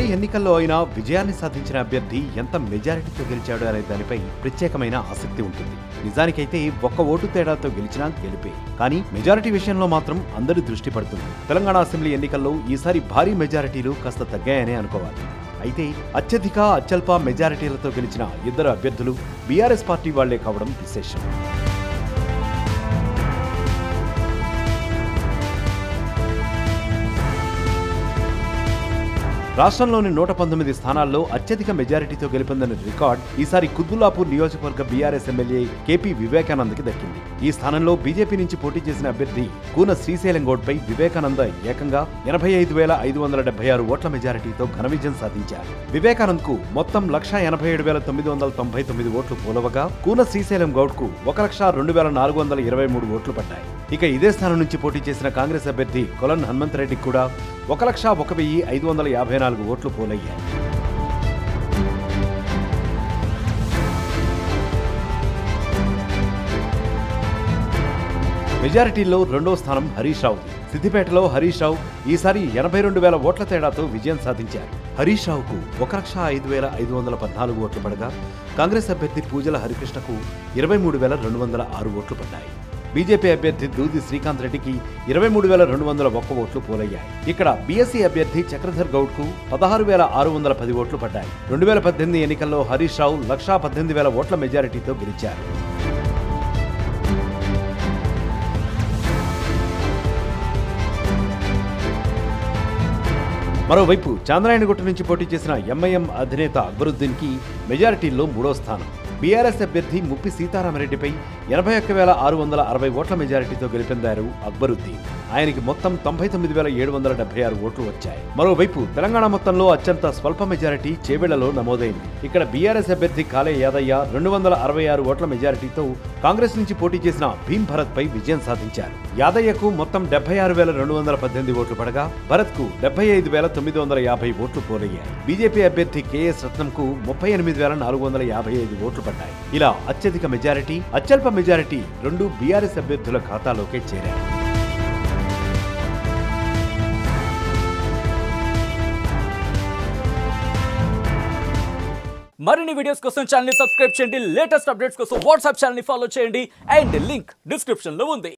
ఎన్నికల్లో అయినా విజయాన్ని సాధించిన అభ్యర్థి ఎంత మెజారిటీతో గెలిచాడు అనే దానిపై ప్రత్యేకమైన ఆసక్తి ఉంటుంది నిజానికైతే ఒక్క ఓటు తేడాతో గెలిచినా గెలిపే కానీ మెజారిటీ విషయంలో మాత్రం అందరి దృష్టి పడుతుంది తెలంగాణ అసెంబ్లీ ఎన్నికల్లో ఈసారి భారీ మెజారిటీలు కాస్త తగ్గాయనే అనుకోవాలి అయితే అత్యధిక అత్యల్ప మెజారిటీలతో గెలిచిన ఇద్దరు అభ్యర్థులు బీఆర్ఎస్ పార్టీ వాళ్లే కావడం విశేషం రాష్ట్రంలోని నూట పంతొమ్మిది స్థానాల్లో అత్యధిక మెజారిటీతో గెలుపొందిన రికార్డ్ ఈసారి కుద్బుల్లాపూర్ నియోజకవర్గ బీఆర్ఎస్ ఎమ్మెల్యే కేపీ వివేకానంద్కి దక్కింది ఈ స్థానంలో బీజేపీ నుంచి పోటీ చేసిన అభ్యర్థి కూన శ్రీశైలం గౌడ్పై వివేకానంద ఏకంగా ఎనభై ఐదు వేల ఐదు వందల డెబ్బై ఆరు ఓట్ల మెజారిటీతో ఘన విజయం సాధించారు వివేకానంద్ కు మొత్తం లక్ష ఎనభై ఏడు వేల తొమ్మిది వందల తొంభై తొమ్మిది ఓట్లు పోలవగా కూన శ్రీశైలం గౌడ్ కు ఒక లక్ష రెండు వేల నాలుగు వందల ఇరవై మూడు ఓట్లు పడ్డాయి ఇక ఇదే స్థానం నుంచి పోటీ చేసిన కాంగ్రెస్ అభ్యర్థి కొలన్ హనుమంతరెడ్డికి కూడా ఒక లక్ష ఒక వెయ్యి ఐదు వందల యాభై నాలుగు ఓట్లు పోలయ్యాయి మెజారిటీలో రెండో స్థానం హరీష్ రావుది సిద్దిపేటలో హరీష్ రావు ఈసారి ఎనభై రెండు వేల ఓట్ల తేడాతో విజయం సాధించారు హరీష్ రావుకు ఒక లక్ష ఐదు వేల ఐదు వందల పద్నాలుగు ఓట్లు పడగా కాంగ్రెస్ అభ్యర్థి పూజల హరికృష్ణకు ఇరవై మూడు వేల రెండు వందల ఆరు ఓట్లు పడ్డాయి బీజేపీ అభ్యర్థి దూది శ్రీకాంత్ రెడ్డికి ఇరవై మూడు వేల రెండు వందల ఒక్క ఓట్లు పోలయ్యాయి ఇక్కడ బీఎస్సీ అభ్యర్థి చక్రధర్ గౌడ్ కు పదహారు వేల ఆరు వందల పది ఓట్లు పడ్డాయి రెండు వేల పద్దెనిమిది ఎన్నికల్లో హరీష్ రావు లక్షా పద్దెనిమిది వేల ఓట్ల మెజారిటీతో గెలిచారు మరోవైపు చాంద్రాయణగుట్ట నుంచి పోటీ చేసిన ఎంఐఎం అధినేత అక్బరుద్దీన్ కి మెజారిటీల్లో మూడో స్థానం బీఆర్ఎస్ అభ్యర్థి ముప్పి సీతారామరెడ్డిపై ఎనభై ఒక్క వేల ఆరు వందల అరవై ఓట్ల మెజారిటీతో గెలుపొందారు అక్బరుద్దీన్ ఆయనకి మొత్తం తొంభై తొమ్మిది వేల ఏడు వందల డెబ్బై ఆరు ఓట్లు వచ్చాయి మరోవైపు తెలంగాణ మొత్తంలో అత్యంత స్వల్ప మెజారిటీ చేవెళ్లలో నమోదైంది ఇక్కడ బీఆర్ఎస్ అభ్యర్థి కాలే యాదయ్య రెండు వందల అరవై ఆరు ఓట్ల మెజారిటీతో కాంగ్రెస్ నుంచి పోటీ చేసిన భీమ్ భరత్ పై విజయం సాధించారు యాదయ్యకు మొత్తం డెబ్బై ఆరు వేల రెండు వందల పద్దెనిమిది ఓట్లు పడగా భరత్ కు డెబ్బై ఐదు వేల తొమ్మిది వందల యాభై ఓట్లు పోలయ్యాయి బీజేపీ అభ్యర్థి కేఎస్ రత్నం కు ముప్పై ఎనిమిది వేల నాలుగు వందల యాభై ఐదు ఓట్లు పడ్డాయి ఇలా అత్యధిక మెజారిటీ అత్యల్ప మెజారిటీ రెండు బీఆర్ఎస్ అభ్యర్థుల ఖాతాలోకే చేరాయి మరిన్ని వీడియోస్ కోసం ఛానల్ సబ్స్క్రైబ్ చేయండి లేటెస్ట్ అప్డేట్స్ కోసం వాట్సాప్ ఛానల్ ఫాలో చేయండి అండ్ లింక్ డిస్క్రిప్షన్ లో ఉంది